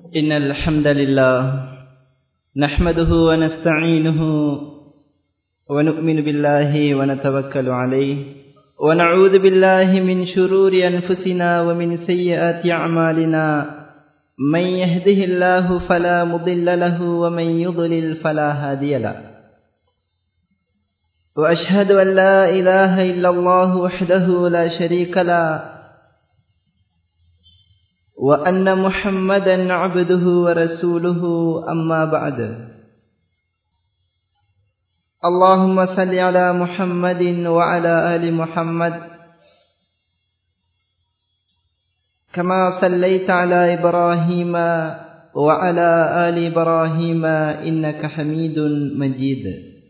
إن الحمد لله نحمده ونستعينه ونؤمن بالله ونتوكل عليه ونعوذ بالله من شرور أنفسنا ومن سيئات أعمالنا من يهده الله فلا مضل له ومن يضلل فلا هادي له وأشهد أن لا إله إلا الله وحده لا شريك له وأن محمدا عبده ورسوله أما بعد اللهم صل على محمد وعلى آل محمد كما صليت على إبراهيم وعلى آل إبراهيم إنك حميد مجيد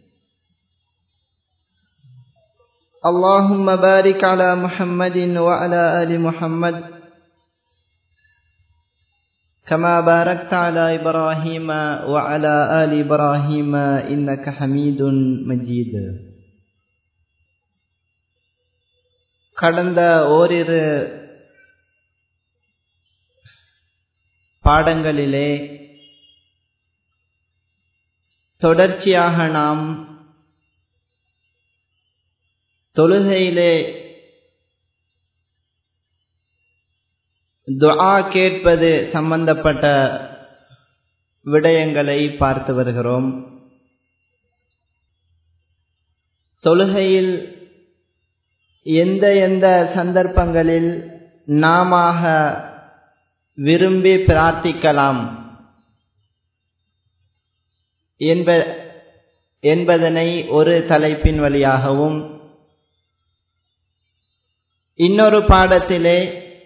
اللهم بارك على محمد وعلى آل محمد كما باركت على إبراهيم وعلى آل إبراهيم إنك حميد مجيد கடந்த ஓரிரு பாடங்களிலே தொடர்ச்சியாக நாம் தொழுகையிலே துஆ கேட்பது சம்பந்தப்பட்ட விடயங்களை பார்த்து வருகிறோம் தொழுகையில் எந்த எந்த சந்தர்ப்பங்களில் நாம விரும்பி பிரார்த்திக்கலாம் என்ப என்பதனை ஒரு தலைப்பின் வழியாகவும் இன்னொரு பாடத்திலே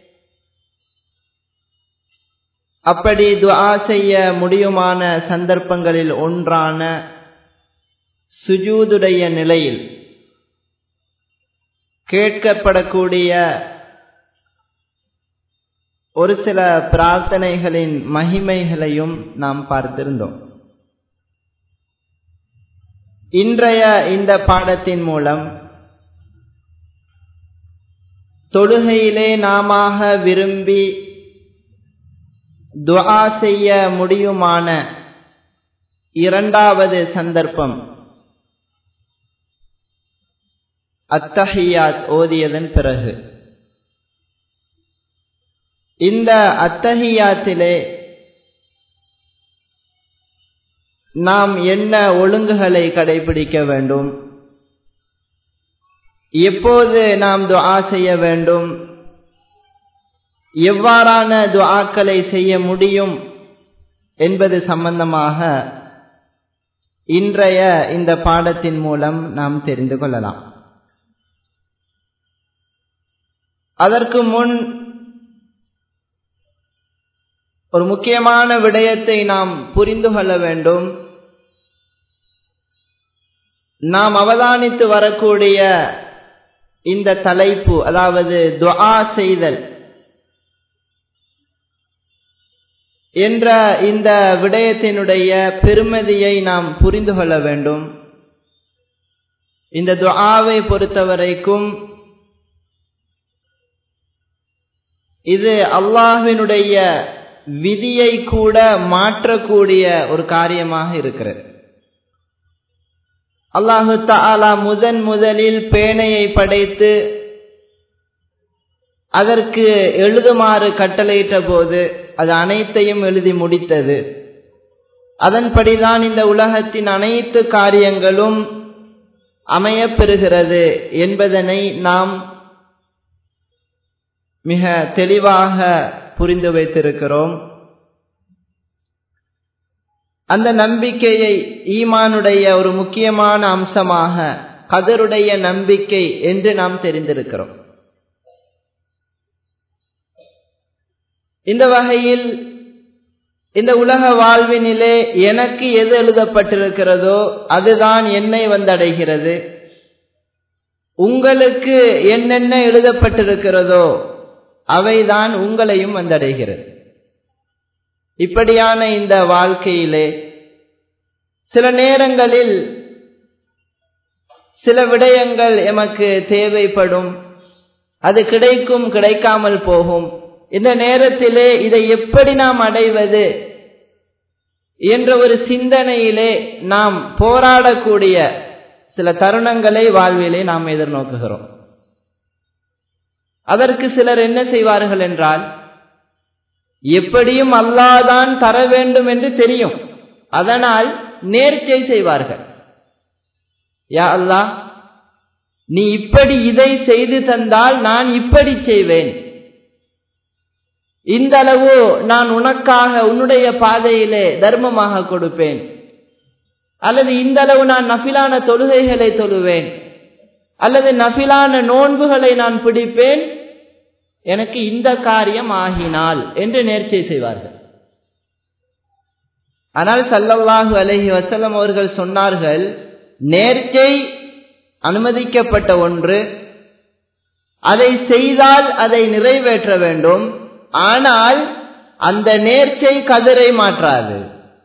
அப்படி துஆ செய்ய முடியுமான சந்தர்ப்பங்களில் ஒன்றான சுஜூதுடைய நிலையில் கேட்கப்படக்கூடிய ஒரு சில பிரார்த்தனைகளின் மகிமைகளையும் நாம் பார்த்திருந்தோம் இன்றைய இந்த பாடத்தின் மூலம் தொழுகையிலே நாம விரும்பி துஆ செய்ய முடியுமான இரண்டாவது சந்தர்ப்பம் அத்தஹியாத் ஓதியதன் பிறகு இந்த அத்தஹியாத்திலே நாம் என்ன ஒழுங்குகளை கடைபிடிக்க வேண்டும் எப்போது நாம் துஆ செய்ய வேண்டும் எவ்வாறான துஆக்களை செய்ய முடியும் என்பது சம்பந்தமாக இன்றைய இந்த பாடத்தின் மூலம் நாம் தெரிந்து கொள்ளலாம் அதற்கு முன் ஒரு முக்கியமான விடயத்தை நாம் புரிந்து கொள்ள வேண்டும் நாம் அவதானித்து வரக்கூடிய இந்த தலைப்பு அதாவது துஆ செய்தல் என்ற இந்த விடயத்தினுடைய பெருமதியை நாம் புரிந்து கொள்ள வேண்டும் இந்த துஆவை பொறுத்தவரைக்கும் இது அல்லாஹினுடைய விதியை கூட மாற்றக்கூடிய ஒரு காரியமாக இருக்கிறது அல்லாஹு தாலா முதன் முதலில் பேனையை படைத்து அதற்கு எழுதுமாறு கட்டளையிட்ட போது அது அனைத்தையும் எழுதி முடித்தது அதன்படிதான் இந்த உலகத்தின் அனைத்து காரியங்களும் அமையப்பெறுகிறது என்பதனை நாம் மிக தெளிவாக புரிந்து வைத்திருக்கிறோம் அந்த நம்பிக்கையை ஈமானுடைய ஒரு முக்கியமான அம்சமாக கதருடைய நம்பிக்கை என்று நாம் தெரிந்திருக்கிறோம் இந்த வகையில் இந்த உலக வாழ்வினிலே எனக்கு எது எழுதப்பட்டிருக்கிறதோ அதுதான் என்னை வந்தடைகிறது உங்களுக்கு என்னென்ன எழுதப்பட்டிருக்கிறதோ அவைதான் உங்களையும் வந்தடைகிறது இப்படியான இந்த வாழ்க்கையிலே சில நேரங்களில் சில விடயங்கள் எமக்கு தேவைப்படும் அது கிடைக்கும் கிடைக்காமல் போகும் இந்த நேரத்திலே இதை எப்படி நாம் அடைவது என்ற ஒரு சிந்தனையிலே நாம் போராடக்கூடிய சில தருணங்களை வாழ்விலே நாம் எதிர்நோக்குகிறோம் அதற்கு சிலர் என்ன செய்வார்கள் என்றால் எப்படியும் அல்லாதான் தர வேண்டும் என்று தெரியும் அதனால் நேர்ச்சை செய்வார்கள் யா அல்லாஹ் நீ இப்படி இதை செய்து தந்தால் நான் இப்படி செய்வேன் இந்த அளவு நான் உனக்காக உன்னுடைய பாதையிலே தர்மமாக கொடுப்பேன் அல்லது இந்த அளவு நான் நபிலான தொழுகைகளை தொழுவேன் அல்லது நபிலான நோன்புகளை நான் பிடிப்பேன் எனக்கு இந்த காரியம் ஆகினால் என்று நேர்ச்சை செய்வார்கள் ஆனால் சல்லல்லாஹு அலஹி வசலம் அவர்கள் சொன்னார்கள் நேர்ச்சை அனுமதிக்கப்பட்ட ஒன்று அதை செய்தால் அதை நிறைவேற்ற வேண்டும் ஆனால் அந்த நேர்ச்சை கதிரை மாற்றாது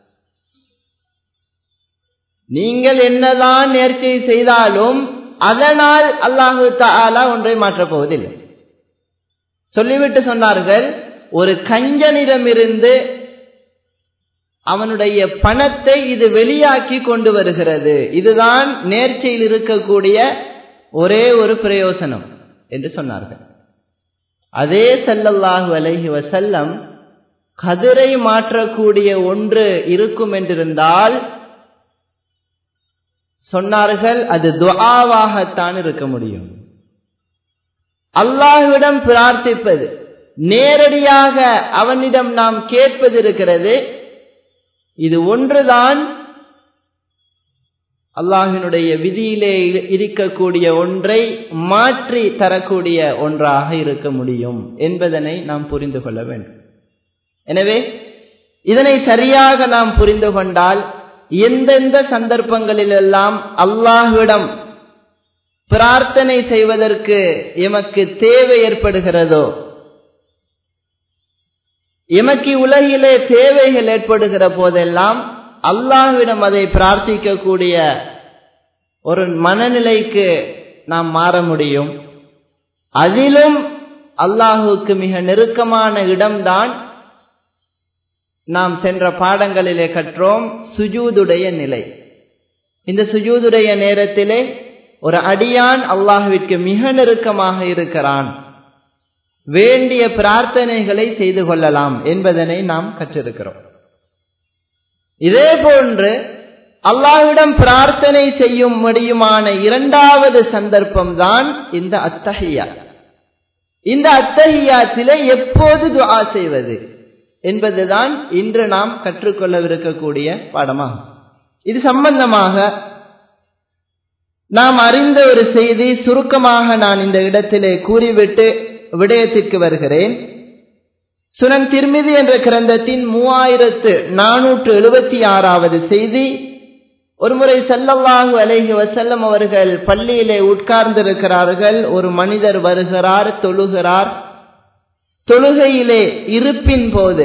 நீங்கள் என்னதான் நேர்ச்சை செய்தாலும் அதனால் அல்லாஹு தாலா ஒன்றை மாற்றப் போவதில்லை சொல்லிவிட்டு சொன்னார்கள் ஒரு கஞ்சனிடமிருந்து அவனுடைய பணத்தை இது வெளியாக்கி கொண்டு வருகிறது இதுதான் நேர்ச்சையில் இருக்கக்கூடிய ஒரே ஒரு பிரயோசனம் என்று சொன்னார்கள் அதே செல்லல்லாஹு அலஹி வசல்லம் கதிரை மாற்றக்கூடிய ஒன்று இருக்கும் என்றிருந்தால் சொன்னார்கள் அது துவாவாகத்தான் இருக்க முடியும் அல்லாஹ்விடம் பிரார்த்திப்பது நேரடியாக அவனிடம் நாம் கேட்பது இருக்கிறது இது ஒன்றுதான் அல்லாஹினுடைய விதியிலே இருக்கக்கூடிய ஒன்றை மாற்றி தரக்கூடிய ஒன்றாக இருக்க முடியும் என்பதனை நாம் புரிந்து கொள்ள வேண்டும் எனவே இதனை சரியாக நாம் புரிந்து கொண்டால் எந்தெந்த சந்தர்ப்பங்களிலெல்லாம் அல்லாஹ்விடம் பிரார்த்தனை செய்வதற்கு எமக்கு தேவை ஏற்படுகிறதோ எமக்கு உலகிலே தேவைகள் ஏற்படுகிற போதெல்லாம் அல்லாஹ்விடம் அதை பிரார்த்திக்கக்கூடிய ஒரு மனநிலைக்கு நாம் மாற முடியும் அதிலும் அல்லாஹுக்கு மிக நெருக்கமான இடம்தான் நாம் சென்ற பாடங்களிலே கற்றோம் சுஜூதுடைய நிலை இந்த சுஜூதுடைய நேரத்திலே ஒரு அடியான் அல்லாஹுவிற்கு மிக நெருக்கமாக இருக்கிறான் வேண்டிய பிரார்த்தனைகளை செய்து கொள்ளலாம் என்பதனை நாம் கற்றிருக்கிறோம் இதே போன்று அல்லாஹ்விடம் பிரார்த்தனை செய்யும் முடியுமான இரண்டாவது சந்தர்ப்பம் தான் இந்த அத்தஹியா இந்த அத்தஹியாத்திலே எப்போது துஆ செய்வது என்பதுதான் இன்று நாம் கற்றுக்கொள்ளவிருக்கக்கூடிய பாடமாகும் இது சம்பந்தமாக நாம் அறிந்த ஒரு செய்தி சுருக்கமாக நான் இந்த இடத்திலே கூறிவிட்டு விடயத்திற்கு வருகிறேன் சுனன் திருமிதி என்ற கிரந்தத்தின் மூவாயிரத்து நானூற்று எழுபத்தி ஆறாவது செய்தி ஒருமுறை செல்லல்லாஹு அலைஹி வசல்லம் அவர்கள் பள்ளியிலே உட்கார்ந்திருக்கிறார்கள் ஒரு மனிதர் வருகிறார் தொழுகிறார் தொழுகையிலே இருப்பின் போது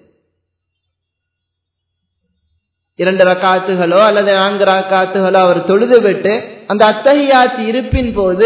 இரண்டு ரக்காத்துகளோ அல்லது நான்கு ரக்காத்துகளோ அவர் தொழுதுவிட்டு அந்த அத்தகையாத்து இருப்பின் போது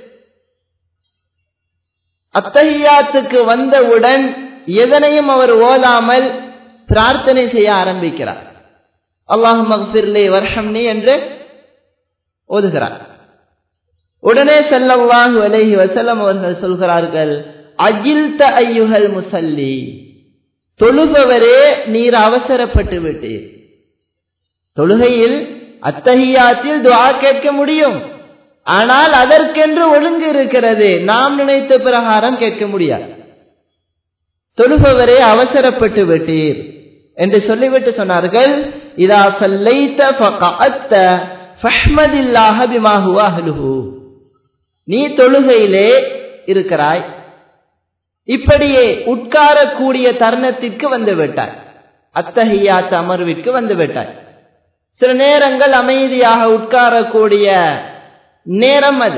அத்தகையாத்துக்கு வந்தவுடன் எதனையும் அவர் ஓதாமல் பிரார்த்தனை செய்ய ஆரம்பிக்கிறார் அல்லாஹ் மக்பிர்லே வர்ஷம்னி என்று ஓதுகிறார் உடனே செல்லல்லாஹு அலைஹி வசல்லம் அவர்கள் சொல்கிறார்கள் அஜில்த ஐயுகல் முசல்லி தொழுபவரே நீர் அவசரப்பட்டு விட்டீர் தொழுகையில் அத்தகையாத்தில் துவா கேட்க முடியும் ஆனால் அதற்கென்று ஒழுங்கு இருக்கிறது நாம் நினைத்த பிரகாரம் கேட்க முடியாது தொழுபவரே அவசரப்பட்டு விட்டீர் என்று சொல்லிவிட்டு சொன்னார்கள் இதா சல்லைத்த ஃபகஅத்த ஃபஹ்மதில்லாஹ பிமா ஹுவ அஹ்லுஹு நீ தொழுகையிலே இருக்கிறாய் இப்படியே உட்காரக்கூடிய தருணத்திற்கு வந்து விட்டாய் அத்தகையாத்த அமர்விற்கு வந்து விட்டாய் சில நேரங்கள் அமைதியாக உட்காரக்கூடிய நேரம் அது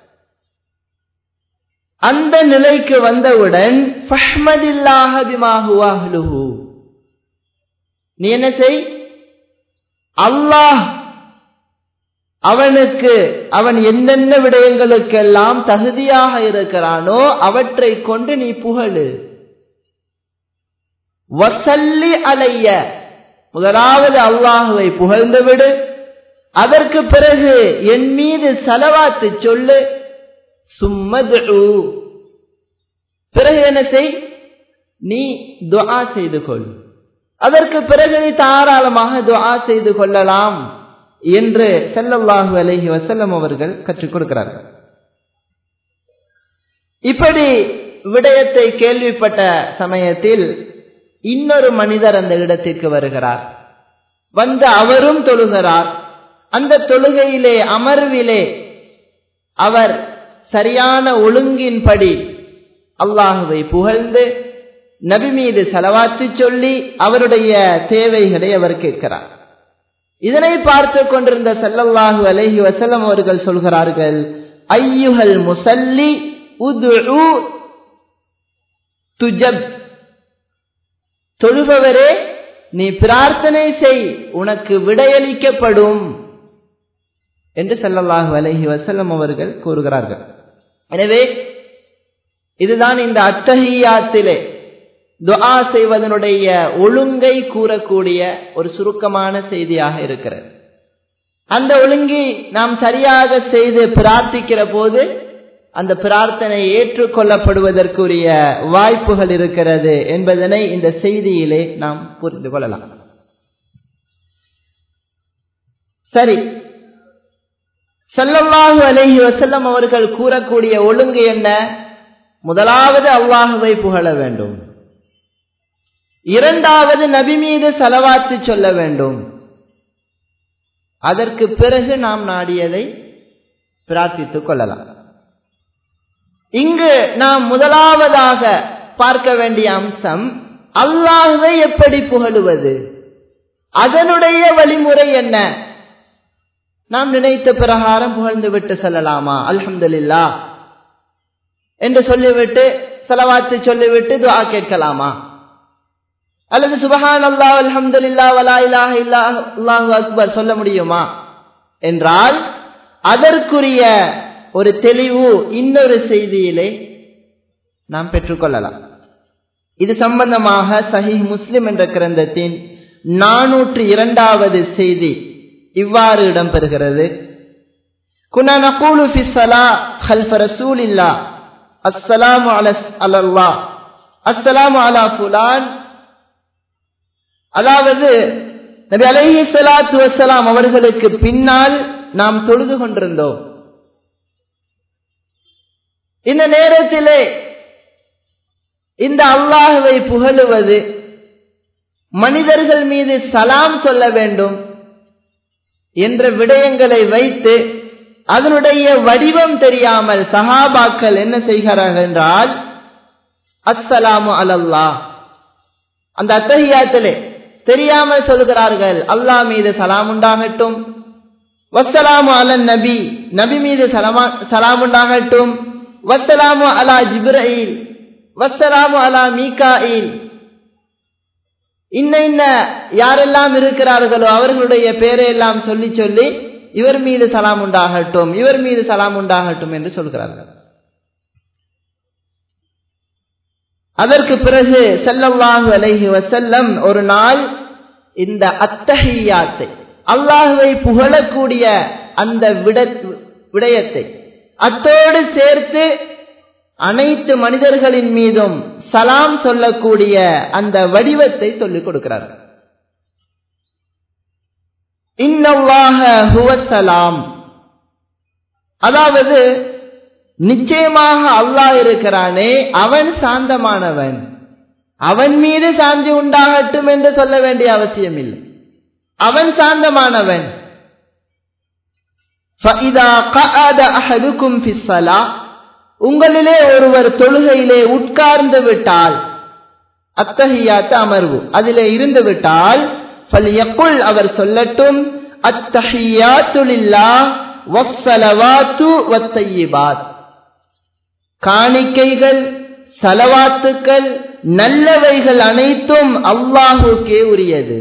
அந்த நிலைக்கு வந்தவுடன் ஃபஹ்மதில்லாஹ பிமா ஹுவ அஹ்லுஹு நீ என்ன செய் அல்லாஹ் அவனுக்கு அவன் என்னென்ன விடயங்களுக்கெல்லாம் தகுதியாக இருக்கிறானோ அவற்றை கொண்டு நீ புகழு வசல்லி அலைய முதலாவது அல்லாஹுவை புகழ்ந்து விடு அதற்கு பிறகு என் மீது செலவாத்து சொல்லு சும்மது பிறகு என்ன செய் நீ துஆ செய்து கொள் அதற்கு பிறகு நீ தாராளமாக துஆ செய்து கொள்ளலாம் என்று செல்லல்லாஹு அலைஹி வசல்லம் அவர்கள் கற்றுக் கொடுக்கிறார்கள் இப்படி விடயத்தை கேள்விப்பட்ட சமயத்தில் இன்னொரு மனிதர் அந்த இடத்திற்கு வருகிறார் வந்து அவரும் தொழுகிறார் அந்த தொழுகையிலே அமர்விலே அவர் சரியான ஒழுங்கின்படி அல்லாஹுவை புகழ்ந்து நபி மீது செலவாத்து சொல்லி அவருடைய தேவைகளை அவர் கேட்கிறார் இதனை பார்த்து கொண்டிருந்த செல்லல்லாஹு அலைஹி வசல்லம் அவர்கள் சொல்கிறார்கள் ஐயுஹல் முசல்லி உது துஜப் தொழுபவரே நீ பிரார்த்தனை செய் உனக்கு விடையளிக்கப்படும் என்று செல்லல்லாஹு அலைஹி வசல்லம் அவர்கள் கூறுகிறார்கள் எனவே இதுதான் இந்த அத்தகையாத்திலே துஆ செய்வதனுடைய ஒழுங்கை கூறக்கூடிய ஒரு சுருக்கமான செய்தியாக இருக்கிறது அந்த ஒழுங்கை நாம் சரியாக செய்து பிரார்த்திக்கிற போது அந்த பிரார்த்தனை ஏற்றுக்கொள்ளப்படுவதற்குரிய வாய்ப்புகள் இருக்கிறது என்பதனை இந்த செய்தியிலே நாம் புரிந்து கொள்ளலாம் சரி சல்லல்லாஹு அலைஹி வசல்லம் அவர்கள் கூறக்கூடிய ஒழுங்கு என்ன முதலாவது அல்லாஹுவை புகழ வேண்டும் இரண்டாவது நபி மீது செலவாத்து சொல்ல வேண்டும் அதற்கு பிறகு நாம் நாடியதை பிரார்த்தித்துக் கொள்ளலாம் இங்கு நாம் முதலாவதாக பார்க்க வேண்டிய அம்சம் அல்லாஹுவை எப்படி புகழுவது அதனுடைய வழிமுறை என்ன நாம் நினைத்த பிரகாரம் புகழ்ந்து விட்டு செல்லலாமா அல்ஹம்துலில்லா என்று சொல்லிவிட்டு செலவாத்து சொல்லிவிட்டு துஆ கேட்கலாமா அல்லது சுபஹான் அல்லா அல்ஹம்துலில்லா வலா இலாஹ இல்லா அல்லாஹு அக்பர் சொல்ல முடியுமா என்றால் அதற்குரிய ஒரு தெளிவு இன்னொரு செய்தியிலே நாம் பெற்றுக்கொள்ளலாம் இது சம்பந்தமாக சஹி முஸ்லிம் என்ற கிரந்தத்தின் நானூற்று இரண்டாவது செய்தி இவ்வாறு இடம்பெறுகிறது குனா நகூலு ஃபி ஸலா خلف رسول الله السلام على على الله السلام على فلان அதாவது நபி அலைஹி ஸலாத்து வஸலாம் அவர்களுக்கு பின்னால் நாம் தொழுது கொண்டிருந்தோம் இந்த நேரத்திலே இந்த அல்லாஹுவை புகழுவது மனிதர்கள் மீது சலாம் சொல்ல வேண்டும் என்ற விடயங்களை வைத்து அதனுடைய வடிவம் தெரியாமல் சஹாபாக்கள் என்ன செய்கிறார்கள் என்றால் அஸ்ஸலாமு அலல்லா அந்த அத்தஹியாத்திலே தெரியாமல் சொல்கிறார்கள் அல்லாஹ் மீது சலாம் உண்டாகட்டும் வசலாமு அலன் நபி நபி மீது சலமா சலாம் உண்டாகட்டும் வசலாமு அலா ஜிப்ரயில் வசலாமு அலா மீகாயில் இன்ன இன்ன யாரெல்லாம் இருக்கிறார்களோ அவர்களுடைய பேரை எல்லாம் சொல்லி சொல்லி இவர் மீது சலாம் உண்டாகட்டும் இவர் மீது சலாம் உண்டாகட்டும் என்று சொல்கிறார்கள் அதற்கு பிறகு செல்லல்லாஹு அலைஹி வசல்லம் ஒரு நாள் இந்த அத்தஹியாத்தை அல்லாஹுவை புகழக்கூடிய அந்த விட விடயத்தை அத்தோடு சேர்த்து அனைத்து மனிதர்களின் மீதும் சலாம் சொல்லக்கூடிய அந்த வடிவத்தை சொல்லிக் கொடுக்கிறார்கள் இன்னல்லாஹ ஹுவசலாம் அதாவது நிச்சயமாக அல்லாஹ் இருக்கிறானே அவன் சாந்தமானவன் அவன் மீது சாந்தி உண்டாகட்டும் என்று சொல்ல வேண்டிய அவசியம் இல்லை அவன் சாந்தமானவன் உங்களிலே ஒருவர் தொழுகையிலே உட்கார்ந்து விட்டால் அத்தகையாத்த அமர்வு அதிலே இருந்து விட்டால் எப்பள் அவர் சொல்லட்டும் அத்தஹியாத்துலில்லா வஸ்ஸலவாத்து வத்தையிபாத் காணிக்கைகள் சலவாத்துக்கள் நல்லவைகள் அனைத்தும் அல்லாஹுக்கே உரியது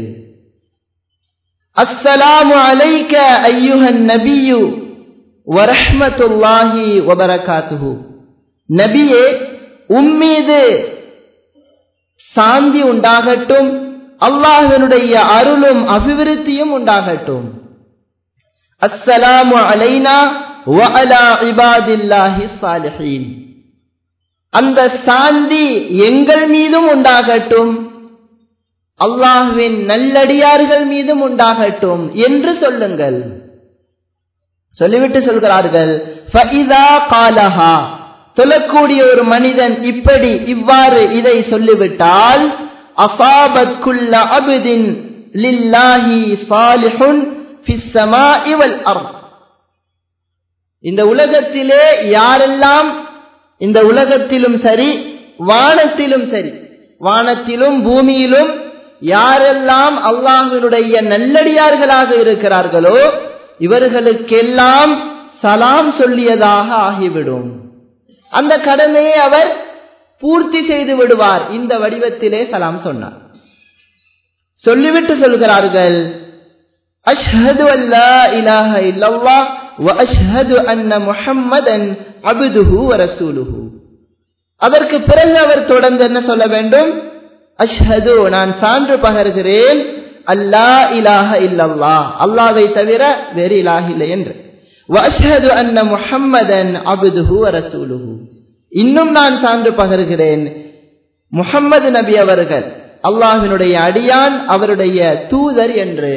அஸ்ஸலாமு அலைக்க ஐயுஹன் நபியு வரஹ்மத்துல்லாஹி வபரகாத்துஹு நபியே உம்மீது சாந்தி உண்டாகட்டும் அல்லாஹனுடைய அருளும் அபிவிருத்தியும் உண்டாகட்டும் அஸ்ஸலாமு அலைனா வஅலா இபாதில்லாஹி சாலிஹீன் அந்த சாந்தி எங்கள் மீதும் உண்டாகட்டும் அல்லாஹுவின் நல்லடியார்கள் மீதும் உண்டாகட்டும் என்று சொல்லுங்கள் சொல்லிவிட்டு சொல்கிறார்கள் காலஹா சொல்லக்கூடிய ஒரு மனிதன் இப்படி இவ்வாறு இதை சொல்லிவிட்டால் அசாபத் குல்ல அபுதின் லில்லாஹி சாலிஹுன் இவல் அர்த் இந்த உலகத்திலே யாரெல்லாம் இந்த உலகத்திலும் சரி வானத்திலும் சரி வானத்திலும் பூமியிலும் யாரெல்லாம் அல்லாஹினுடைய நல்லடியார்களாக இருக்கிறார்களோ இவர்களுக்கெல்லாம் சலாம் சொல்லியதாக ஆகிவிடும் அந்த கடமையை அவர் பூர்த்தி செய்து விடுவார் இந்த வடிவத்திலே சலாம் சொன்னார் சொல்லிவிட்டு சொல்கிறார்கள் அஷ்ஹது அல்லா இலாஹ இல்லல்லா வ அஷ்ஹது அன்ன முஹம்மதன் அபுதுஹு வ ரசூலுஹு அதற்கு பிறகு அவர் தொடர்ந்து என்ன சொல்ல வேண்டும் அஷ்ஹது நான் சான்று பகர்கிறேன் அல்லா இலாஹ இல்லல்லா அல்லாவை தவிர வேறு இலாஹ இல்லை என்று வஅஷ்ஹது அன்ன முஹம்மதன் அபுதுஹு வ ரசூலுஹு இன்னும் நான் சான்று பகர்கிறேன் முஹம்மது நபி அவர்கள் அல்லாஹினுடைய அடியான் அவருடைய தூதர் என்று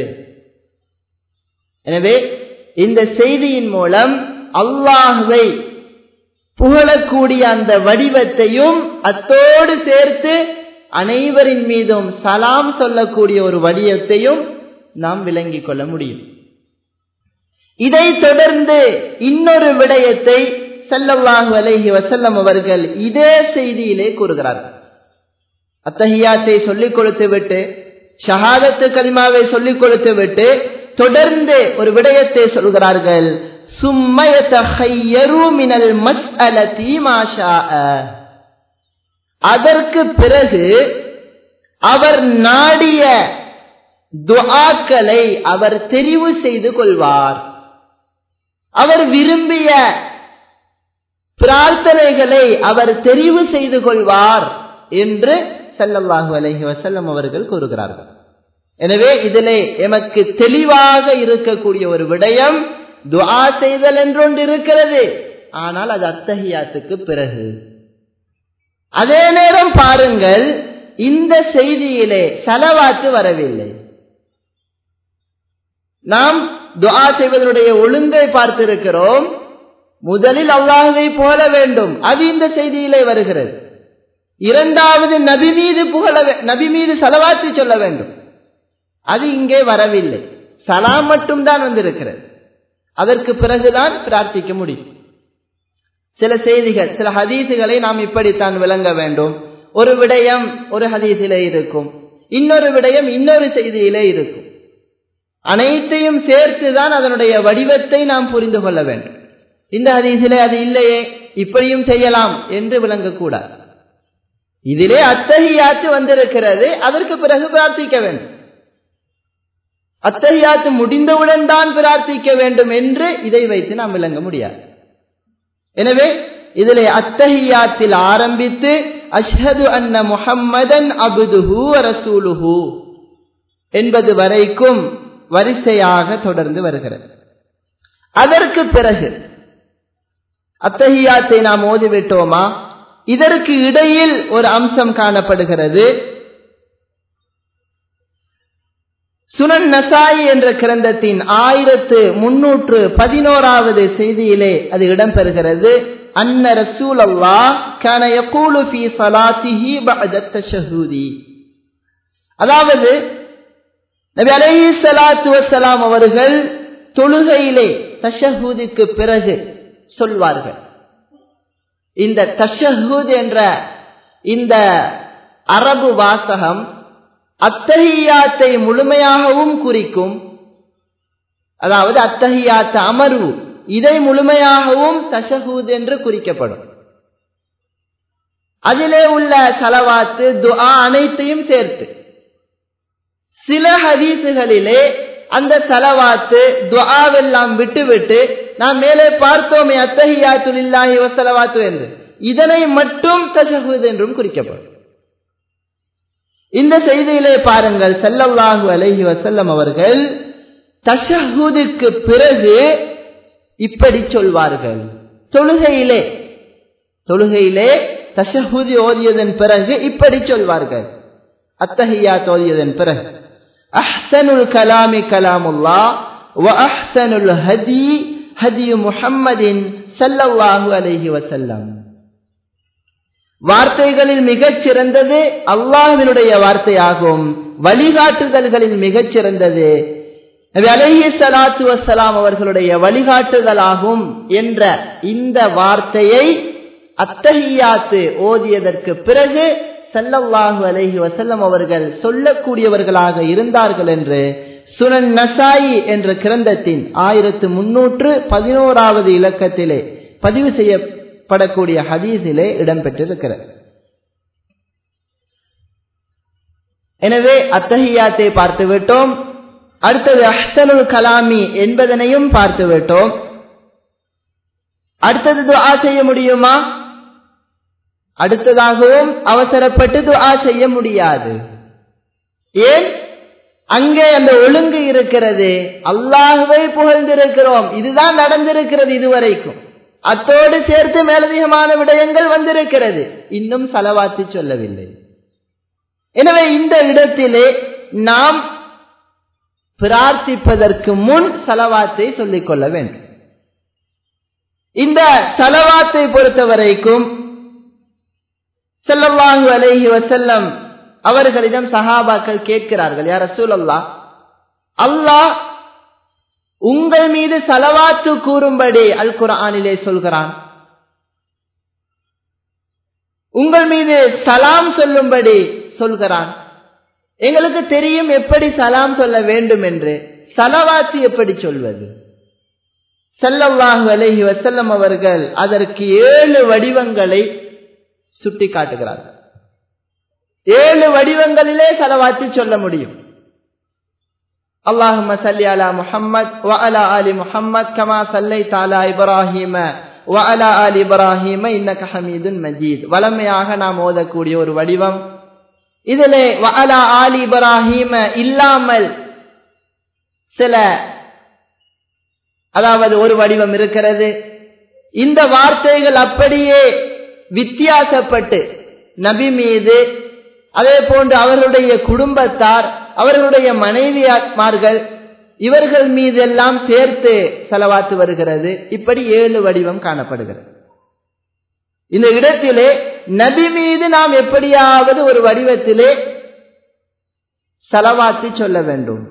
எனவே இந்த செய்தியின் மூலம் அல்லாஹுவை புகழக்கூடிய அந்த வடிவத்தையும் அத்தோடு சேர்த்து அனைவரின் மீதும் சலாம் சொல்லக்கூடிய ஒரு வடிவத்தையும் நாம் விளங்கிக் கொள்ள முடியும் இதை தொடர்ந்து இன்னொரு விடயத்தை செல்லல்லாஹு அலைஹி வசல்லம் அவர்கள் இதே செய்தியிலே கூறுகிறார்கள் அத்தஹியாத்தை சொல்லிக் கொடுத்து விட்டு ஷஹாதத்து கலிமாவை சொல்லிக் கொடுத்து விட்டு தொடர்ந்து ஒரு விடயத்தை சொல்கிறார்கள் மினல் மஸ்அலதி மாஷா அதற்கு பிறகு அவர் நாடிய துஆக்களை அவர் தெரிவு செய்து கொள்வார் அவர் விரும்பிய பிரார்த்தனைகளை அவர் தெரிவு செய்து கொள்வார் என்று செல்லல்லாஹு அலஹி வசல்லம் அவர்கள் கூறுகிறார்கள் எனவே இதிலே எமக்கு தெளிவாக இருக்கக்கூடிய ஒரு விடயம் துஆ செய்தல் என்றொன்று இருக்கிறது ஆனால் அது அத்தகையாத்துக்கு பிறகு அதே நேரம் பாருங்கள் இந்த செய்தியிலே செலவாத்து வரவில்லை நாம் துஆ செய்வதனுடைய ஒழுங்கை பார்த்திருக்கிறோம் முதலில் அல்லாஹுவை போல வேண்டும் அது இந்த செய்தியிலே வருகிறது இரண்டாவது நபி மீது புகழ நபி மீது செலவாத்து சொல்ல வேண்டும் அது இங்கே வரவில்லை சலாம் மட்டும்தான் வந்திருக்கிறது அதற்கு பிறகுதான் பிரார்த்திக்க முடியும் சில செய்திகள் சில ஹதீசுகளை நாம் இப்படித்தான் விளங்க வேண்டும் ஒரு விடயம் ஒரு ஹதீசிலே இருக்கும் இன்னொரு விடயம் இன்னொரு செய்தியிலே இருக்கும் அனைத்தையும் சேர்த்துதான் அதனுடைய வடிவத்தை நாம் புரிந்து கொள்ள வேண்டும் இந்த ஹதீசிலே அது இல்லையே இப்படியும் செய்யலாம் என்று விளங்கக்கூடாது இதிலே அத்தகையாத்து வந்திருக்கிறது அதற்கு பிறகு பிரார்த்திக்க வேண்டும் அத்தகையாத்து முடிந்தவுடன் தான் பிரார்த்திக்க வேண்டும் என்று இதை வைத்து நாம் விளங்க முடியாது எனவே இதிலே அத்தஹியாத்தில் ஆரம்பித்து அஷ்ஹது அன்ன முஹம்மதன் அபுதுஹு ரசூலுஹு என்பது வரைக்கும் வரிசையாக தொடர்ந்து வருகிறது அதற்கு பிறகு அத்தஹியாத்தை நாம் ஓதிவிட்டோமா இதற்கு இடையில் ஒரு அம்சம் காணப்படுகிறது சுனன் நசாயி என்ற கிரந்தத்தின் ஆயிரத்து முன்னூற்று பதினோராவது செய்தியிலே அது இடம்பெறுகிறது அன்ன ரசூல் அல்லாஹ் கான யகூலு ஃபீ ஸலாத்திஹி பஅத தஷஹுதி அதாவது நபி அலைஹி ஸலாத்து வஸலாம் அவர்கள் தொழுகையிலே தஷஹுதிக்கு பிறகு சொல்வார்கள் இந்த தஷஹுத் என்ற இந்த அரபு வாசகம் அத்தஹியாத்தை முழுமையாகவும் குறிக்கும் அதாவது அத்தஹியாத்த அமர்வு இதை முழுமையாகவும் தஷஹூத் என்று குறிக்கப்படும் அதிலே உள்ள சலவாத்து துஆ அனைத்தையும் சேர்த்து சில ஹதீசுகளிலே அந்த சலவாத்து துஆவெல்லாம் விட்டுவிட்டு நாம் மேலே பார்த்தோமே அத்தஹியாத்துல் இல்லாஹி வசலவாத்து என்று இதனை மட்டும் தஷஹூத் என்றும் குறிக்கப்படும் இந்த செய்தியிலே பாருங்கள் செல்லல்லாஹு அலைஹி வசல்லம் அவர்கள் தஷஹுதுக்கு பிறகு இப்படி சொல்வார்கள் தொழுகையிலே தொழுகையிலே தஷஹுதி ஓதியதன் பிறகு இப்படி சொல்வார்கள் அத்தஹியா ஓதியதன் பிறகு அஹ்சனுல் கலாமி கலாமுல்லா வ அஹ்சனுல் ஹதி ஹதி முஹம்மதின் சல்லல்லாஹு அலைஹி வசல்லம் வார்த்தைகளில் மிகச் சிறந்தது அல்லாஹினுடைய வார்த்தையாகும் வழிகாட்டுதல்களில் மிகச் சிறந்தது அலஹி சலாத்து வசலாம் அவர்களுடைய வழிகாட்டுதலாகும் என்ற இந்த வார்த்தையை அத்தஹியாத்து ஓதியதற்கு பிறகு சல்லல்லாஹு அலஹி வசல்லம் அவர்கள் சொல்லக்கூடியவர்களாக இருந்தார்கள் என்று சுனன் நசாயி என்ற கிரந்தத்தின் ஆயிரத்து முன்னூற்று பதினோராவது இலக்கத்திலே பதிவு செய்யப்படக்கூடிய ஹதீஸிலே இடம்பெற்றிருக்கிறது எனவே அத்தஹியாத்தை பார்த்து விட்டோம் அடுத்தது அஹ்சனுல் கலாமி என்பதனையும் பார்த்து விட்டோம் அடுத்தது துஆ செய்ய முடியுமா அடுத்ததாகவும் அவசரப்பட்டு துஆ செய்ய முடியாது ஏன் அங்கே அந்த ஒழுங்கு இருக்கிறது அல்லாஹுவை புகழ்ந்திருக்கிறோம் இதுதான் நடந்திருக்கிறது இதுவரைக்கும் அத்தோடு சேர்த்து மேலதிகமான விடயங்கள் வந்திருக்கிறது இன்னும் செலவாத்தி சொல்லவில்லை எனவே இந்த இடத்திலே நாம் பிரார்த்திப்பதற்கு முன் சலவாத்தை சொல்லிக் கொள்ள வேண்டும் இந்த சலவாத்தை பொறுத்த வரைக்கும் செல்லவாங்கு அலேஹி வசல்லம் அவர்களிடம் சஹாபாக்கள் கேட்கிறார்கள் யார் ரசூல் அல்லா அல்லாஹ் உங்கள் மீது சலவாத்து கூறும்படி அல் குரானிலே சொல்கிறான் உங்கள் மீது சலாம் சொல்லும்படி சொல்கிறான் எங்களுக்கு தெரியும் எப்படி சலாம் சொல்ல வேண்டும் என்று சலவாத்து எப்படி சொல்வது செல்லவாஹு அலஹி வசல்லம் அவர்கள் அதற்கு ஏழு வடிவங்களை சுட்டி காட்டுகிறார்கள் ஏழு வடிவங்களிலே சலவாத்து சொல்ல முடியும் اللهم صل على محمد وعلى آل محمد كما صليت على إبراهيم وعلى آل إبراهيم إنك حميد مجيد வளமையாக நாம் ஓதக்கூடிய ஒரு வடிவம் இதிலே வஅலா ஆலி இப்ராஹிம இல்லாமல் சில அதாவது ஒரு வடிவம் இருக்கிறது இந்த வார்த்தைகள் அப்படியே வித்தியாசப்பட்டு நபி மீது அதே போன்று அவர்களுடைய குடும்பத்தார் அவர்களுடைய மனைவியார்மார்கள் இவர்கள் மீதெல்லாம் சேர்த்து செலவாத்து வருகிறது இப்படி ஏழு வடிவம் காணப்படுகிறது இந்த இடத்திலே நபி மீது நாம் எப்படியாவது ஒரு வடிவத்திலே செலவாத்தி சொல்ல வேண்டும்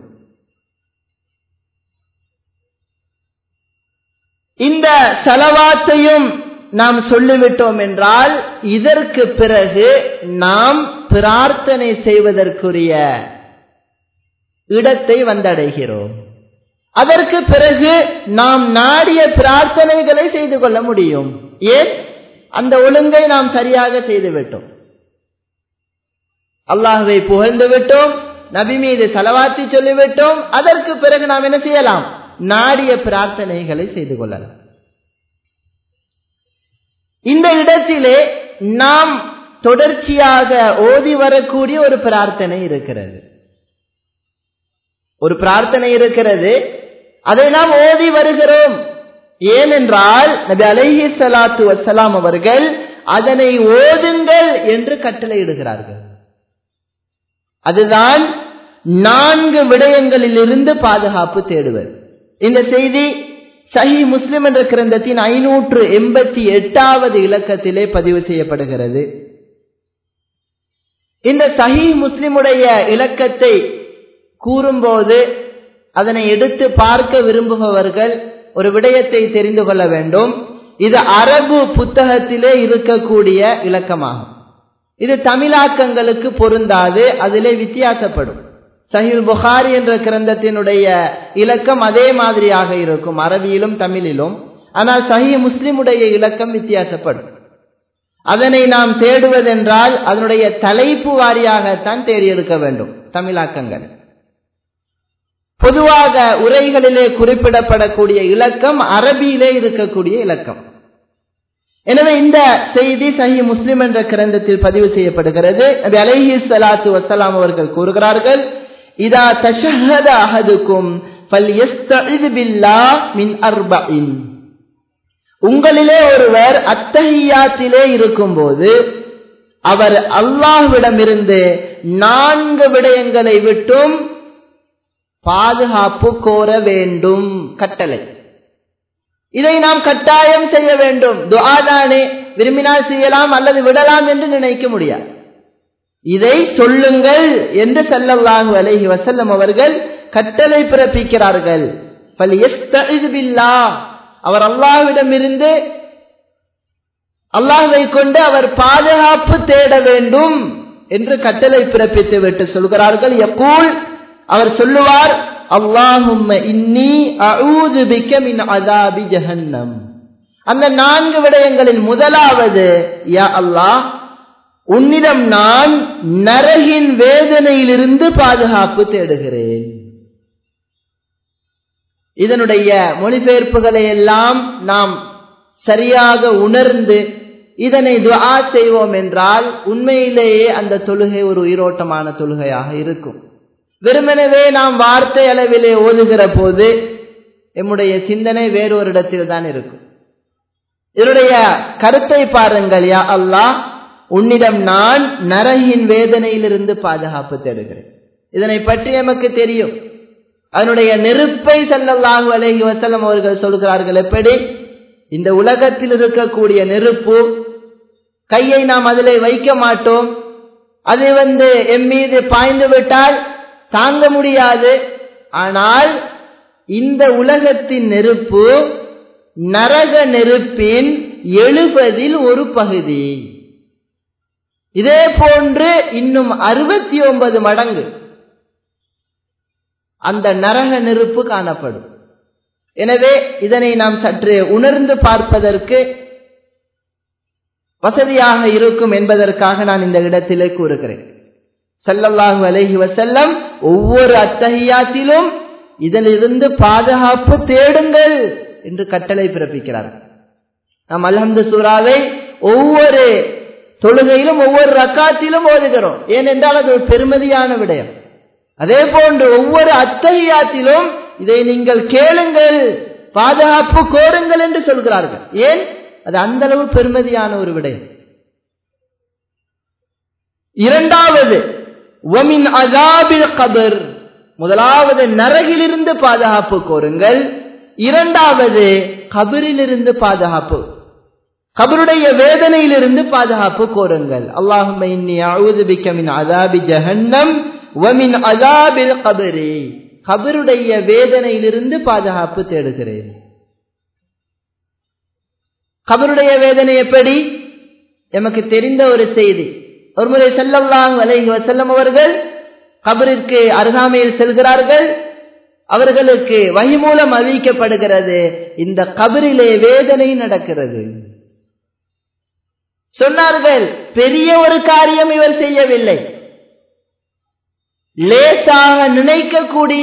இந்த செலவாத்தையும் நாம் சொல்லிவிட்டோம் என்றால் இதற்கு பிறகு நாம் பிரார்த்தனை செய்வதற்குரிய இடத்தை வந்தடைகிறோம் அதற்கு பிறகு நாம் நாடிய பிரார்த்தனைகளை செய்து கொள்ள முடியும் ஏன் அந்த ஒழுங்கை நாம் சரியாக செய்துவிட்டோம் அல்லாஹுவை புகழ்ந்து விட்டோம் நபி மீது செலவாத்தி சொல்லிவிட்டோம் அதற்கு பிறகு நாம் என்ன செய்யலாம் நாடிய பிரார்த்தனைகளை செய்து கொள்ளலாம் இந்த இடத்திலே நாம் தொடர்ச்சியாக ஓதி வரக்கூடிய ஒரு பிரார்த்தனை இருக்கிறது ஒரு பிரார்த்தனை இருக்கிறது அதை நாம் ஓதி வருகிறோம் ஏனென்றால் நபி அலைஹி சலாத்து வசலாம் அவர்கள் அதனை ஓதுங்கள் என்று கட்டளையிடுகிறார்கள் அதுதான் நான்கு விடயங்களில் இருந்து பாதுகாப்பு தேடுவது இந்த செய்தி சஹி முஸ்லிம் என்ற கிரந்தத்தின் ஐநூற்று எண்பத்தி எட்டாவது இலக்கத்திலே பதிவு செய்யப்படுகிறது இந்த சஹி முஸ்லிமுடைய இலக்கத்தை கூறும்போது அதனை எடுத்து பார்க்க விரும்புபவர்கள் ஒரு விடயத்தை தெரிந்து கொள்ள வேண்டும் இது அரபு புத்தகத்திலே இருக்கக்கூடிய இலக்கமாகும் இது தமிழாக்கங்களுக்கு பொருந்தாது அதிலே வித்தியாசப்படும் சஹில் புகாரி என்ற கிரந்தத்தினுடைய இலக்கம் அதே மாதிரியாக இருக்கும் அரபியிலும் தமிழிலும் ஆனால் சஹி முஸ்லிமுடைய இலக்கம் வித்தியாசப்படும் அதனை நாம் தேடுவதென்றால் அதனுடைய தலைப்பு வாரியாகத்தான் தேடி எடுக்க வேண்டும் தமிழாக்கங்கள் பொதுவாக உரைகளிலே குறிப்பிடப்படக்கூடிய இலக்கம் அரபியிலே இருக்கக்கூடிய இலக்கம் எனவே இந்த செய்தி சஹி முஸ்லிம் என்ற கிரந்தத்தில் பதிவு செய்யப்படுகிறது நபி அலைஹி ஸலாத்து வஸலாம் அவர்கள் கூறுகிறார்கள் இதா தஷஹத அஹதுக்கும் ஃபல்யஸ்தஇது பில்லாஹ் மின் அர்பஇன் உங்களிலே ஒருவர் அத்தஹியாத்திலே இருக்கும்போது அவர் அல்லாஹ்விடமிருந்து நான்கு விடயங்களை விட்டும் பாதுகாப்பு கோர வேண்டும் கட்டளை இதை நாம் கட்டாயம் செய்ய வேண்டும் துஆதானே விரும்பினால் செய்யலாம் அல்லது விடலாம் என்று நினைக்க முடியாது இதை சொல்லுங்கள் என்று சல்லல்லாஹு அலைஹி வஸல்லம் அவர்கள் கட்டளை பிறப்பிக்கிறார்கள் அவர் அல்லாஹ்விடமிருந்து அல்லாஹ்வை கொண்டு அவர் பாதுகாப்பு தேட வேண்டும் என்று கட்டளை பிறப்பித்து விட்டு சொல்கிறார்கள் எப்போல் அவர் சொல்லுவார் அல்லாஹும்ம இன்னி அஊது பிக்க மின் அதாபி ஜஹன்னம் அந்த நான்கு விடயங்களில் முதலாவது யா அல்லாஹ் உன்னிடம் நான் நரகின் வேதனையிலிருந்து பாதுகாப்பு தேடுகிறேன் இதனுடைய மொழிபெயர்ப்புகளை எல்லாம் நாம் சரியாக உணர்ந்து இதனை துஆ செய்வோம் என்றால் உண்மையிலேயே அந்த தொழுகை ஒரு உயிரோட்டமான தொழுகையாக இருக்கும் வெறுமனவே நாம் வார்த்தை அளவிலே ஓதுகிற போது எம்முடைய சிந்தனை வேறொரு இடத்தில் தான் இருக்கும் இதனுடைய கருத்தை பாருங்கள் யா அல்லாஹ் உன்னிடம் நான் நரகின் வேதனையிலிருந்து பாதுகாப்பு தேடுகிறேன் இதனை பற்றி நமக்கு தெரியும் அதனுடைய நெருப்பை செல்லல்லாஹு அலைஹி வசல்லம் அவர்கள் சொல்கிறார்கள் எப்படி இந்த உலகத்தில் இருக்கக்கூடிய நெருப்பு கையை நாம் அதிலே வைக்க மாட்டோம் அது வந்து எம் மீது பாய்ந்து விட்டால் தாங்க முடியாது ஆனால் இந்த உலகத்தின் நெருப்பு நரக நெருப்பின் எழுபதில் ஒரு பகுதி இதே போன்று இன்னும் அறுபத்தி ஒன்பது மடங்கு அந்த நரக நெருப்பு காணப்படும் எனவே இதனை நாம் சற்று உணர்ந்து பார்ப்பதற்கு வசதியாக இருக்கும் என்பதற்காக நான் இந்த இடத்திலே கூறுகிறேன் சல்லல்லாஹு அலைஹி வசல்லம் ஒவ்வொரு அத்தகையாத்திலும் இதிலிருந்து பாதுகாப்பு தேடுங்கள் என்று கட்டளை பிறப்பிக்கிறார்கள் நாம் அல்ஹம்து சூறாவை ஒவ்வொரு தொழுகையிலும் ஒவ்வொரு ரக்காத்திலும் ஓதுகிறோம் ஏனென்றால் அது ஒரு பெருமதியான விடயம் அதே போன்று ஒவ்வொரு அத்தகையாத்திலும் இதை நீங்கள் கேளுங்கள் பாதுகாப்பு கோருங்கள் என்று சொல்கிறார்கள் ஏன் அது அந்த அளவு பெருமதியான ஒரு விடயம் இரண்டாவது ஒமின் அகாபில் கபர் முதலாவது நரகிலிருந்து பாதுகாப்பு கோருங்கள் இரண்டாவது கபரிலிருந்து பாதுகாப்பு கபருடைய வேதனையிலிருந்து பாதுகாப்பு கோருங்கள் அல்லாஹும் இன்னி அவுது பிக்க மின் அதாபி ஜஹன்னம் வமின் அதாபில் கபரி கபருடைய வேதனையிலிருந்து பாதுகாப்பு தேடுகிறேன் கபருடைய வேதனை எப்படி எமக்கு தெரிந்த ஒரு செய்தி ஒருமுறை செல்லல்லாஹு அலைஹி வசல்லம் அவர்கள் கபரிற்கு அருகாமையில் செல்கிறார்கள் அவர்களுக்கு வகி மூலம் அறிவிக்கப்படுகிறது இந்த கபரிலே வேதனை நடக்கிறது சொன்னார்கள் பெரிய ஒரு காரியம் இவர் செய்யவில்லை லேசாக நினைக்கக்கூடிய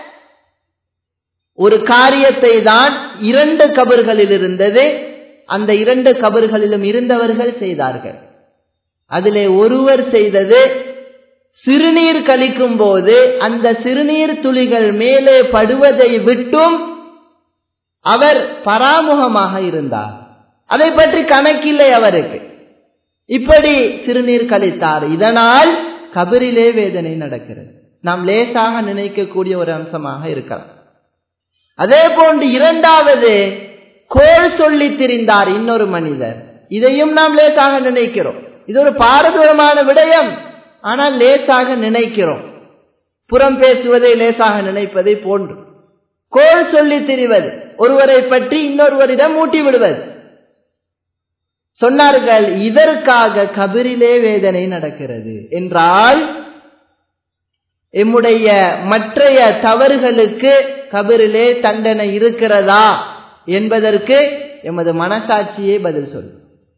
ஒரு காரியத்தை தான் இரண்டு கபர்களில் இருந்தது அந்த இரண்டு கபர்களிலும் இருந்தவர்கள் செய்தார்கள் அதிலே ஒருவர் செய்தது சிறுநீர் கழிக்கும் போது அந்த சிறுநீர் துளிகள் மேலே படுவதை விட்டும் அவர் பராமுகமாக இருந்தார் அதை பற்றி கணக்கில்லை அவருக்கு இப்படி சிறுநீர் கழித்தார் இதனால் கபரிலே வேதனை நடக்கிறது நாம் லேசாக நினைக்கக்கூடிய ஒரு அம்சமாக இருக்கலாம் அதே போன்று இரண்டாவது கோல் சொல்லி திரிந்தார் இன்னொரு மனிதர் இதையும் நாம் லேசாக நினைக்கிறோம் இது ஒரு பாரதூரமான விடயம் ஆனால் லேசாக நினைக்கிறோம் புறம் பேசுவதை லேசாக நினைப்பதை போன்று கோல் சொல்லி திரிவது ஒருவரை பற்றி இன்னொருவரிடம் மூட்டி விடுவது சொன்னார்கள் இதற்காக கபிரிலே வேதனை நடக்கிறது என்றால் எம்முடைய மற்றைய தவறுகளுக்கு கபிரிலே தண்டனை இருக்கிறதா என்பதற்கு எமது மனசாட்சியே பதில் சொல்லும்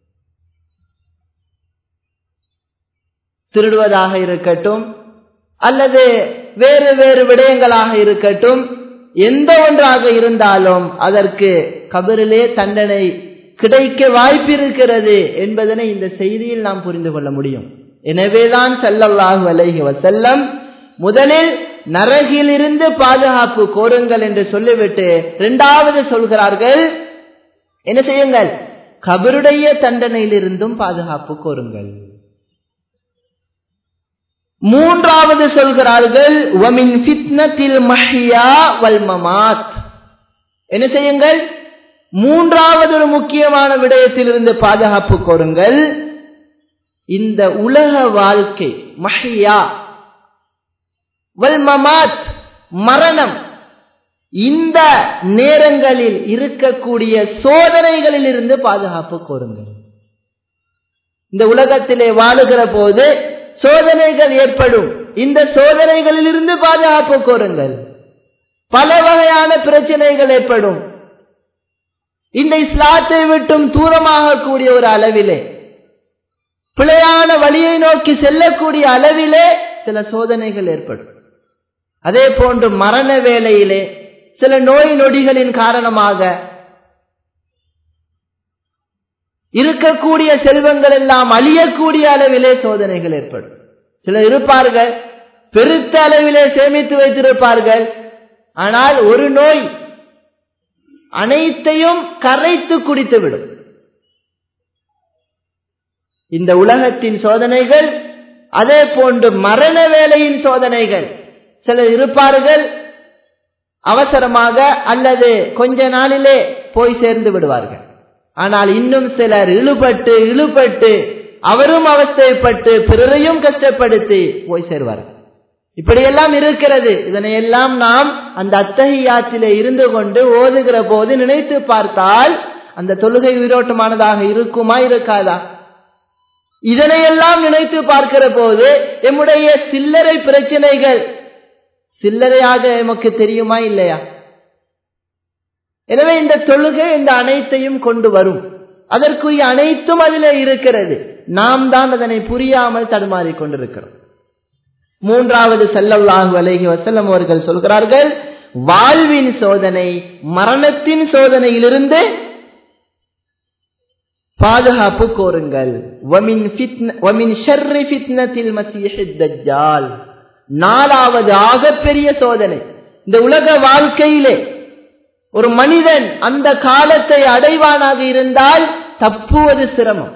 திருடுவதாக இருக்கட்டும் அல்லது வேறு வேறு விடயங்களாக இருக்கட்டும் எந்த ஒன்றாக இருந்தாலும் அதற்கு கபிரிலே தண்டனை கிடைக்க வாய்ப்பு இருக்கிறது என்பதனை இந்த செய்தியில் நாம் புரிந்து கொள்ள முடியும் எனவேதான் சல்லல்லாஹு அலைஹி வசல்லம் முதலில் நரகிலிருந்து பாதுகாப்பு கோருங்கள் என்று சொல்லிவிட்டு இரண்டாவது சொல்கிறார்கள் என்ன செய்யுங்கள் கபருடைய தண்டனையிலிருந்தும் பாதுகாப்பு கோருங்கள் மூன்றாவது சொல்கிறார்கள் வமின் ஃபித்னத்தில் மஹியா வல் மமாத் என்ன செய்யுங்கள் மூன்றாவது ஒரு முக்கியமான விடயத்திலிருந்து பாதுகாப்பு கோருங்கள் இந்த உலக வாழ்க்கை மஹியா வல் மமாத் மரணம் இந்த நேரங்களில் இருக்கக்கூடிய சோதனைகளில் இருந்து பாதுகாப்பு கோருங்கள் இந்த உலகத்திலே வாழுகிற போது சோதனைகள் ஏற்படும் இந்த சோதனைகளில் இருந்து பாதுகாப்பு கோருங்கள் பல வகையான பிரச்சனைகள் ஏற்படும் இந்த இஸ்லாத்தை விட்டும் தூரமாக கூடிய ஒரு அளவிலே பிழையான வழியை நோக்கி செல்லக்கூடிய அளவிலே சில சோதனைகள் ஏற்படும் அதே போன்று மரண வேளையிலே சில நோய் நொடிகளின் காரணமாக இருக்கக்கூடிய செல்வங்கள் எல்லாம் அழியக்கூடிய அளவிலே சோதனைகள் ஏற்படும் சிலர் இருப்பார்கள் பெருத்த அளவிலே சேமித்து வைத்திருப்பார்கள் ஆனால் ஒரு நோய் அனைத்தையும் கரைத்து குடித்துவிடும் இந்த உலகத்தின் சோதனைகள் அதே போன்று மரண வேலையின் சோதனைகள் சிலர் இருப்பார்கள் அவசரமாக அல்லது கொஞ்ச நாளிலே போய் சேர்ந்து விடுவார்கள் ஆனால் இன்னும் சிலர் இழுபட்டு இழுபட்டு அவரும் அவஸ்தைப்பட்டு பிறரையும் கஷ்டப்படுத்தி போய் சேர்வார்கள் இப்படியெல்லாம் இருக்கிறது இதனை எல்லாம் நாம் அந்த அத்தகையாத்திலே இருந்து கொண்டு ஓதுகிற போது நினைத்து பார்த்தால் அந்த தொழுகை உயிரோட்டமானதாக இருக்குமா இருக்காதா இதனையெல்லாம் நினைத்து பார்க்கிற போது எம்முடைய சில்லறை பிரச்சனைகள் சில்லறையாக எமக்கு தெரியுமா இல்லையா எனவே இந்த தொழுகை இந்த அனைத்தையும் கொண்டு வரும் அதற்குரிய அனைத்தும் அதிலே இருக்கிறது நாம் தான் அதனை புரியாமல் தடுமாறிக் கொண்டிருக்கிறோம் மூன்றாவது செல்லல்லாஹு அலைஹி வசல்லம் அவர்கள் சொல்கிறார்கள் வாழ்வின் சோதனை மரணத்தின் சோதனையிலிருந்து பாதுகாப்பு கோருங்கள் நாலாவது ஆகப்பெரிய சோதனை இந்த உலக வாழ்க்கையிலே ஒரு மனிதன் அந்த காலத்தை அடைவானாக இருந்தால் தப்புவது சிரமம்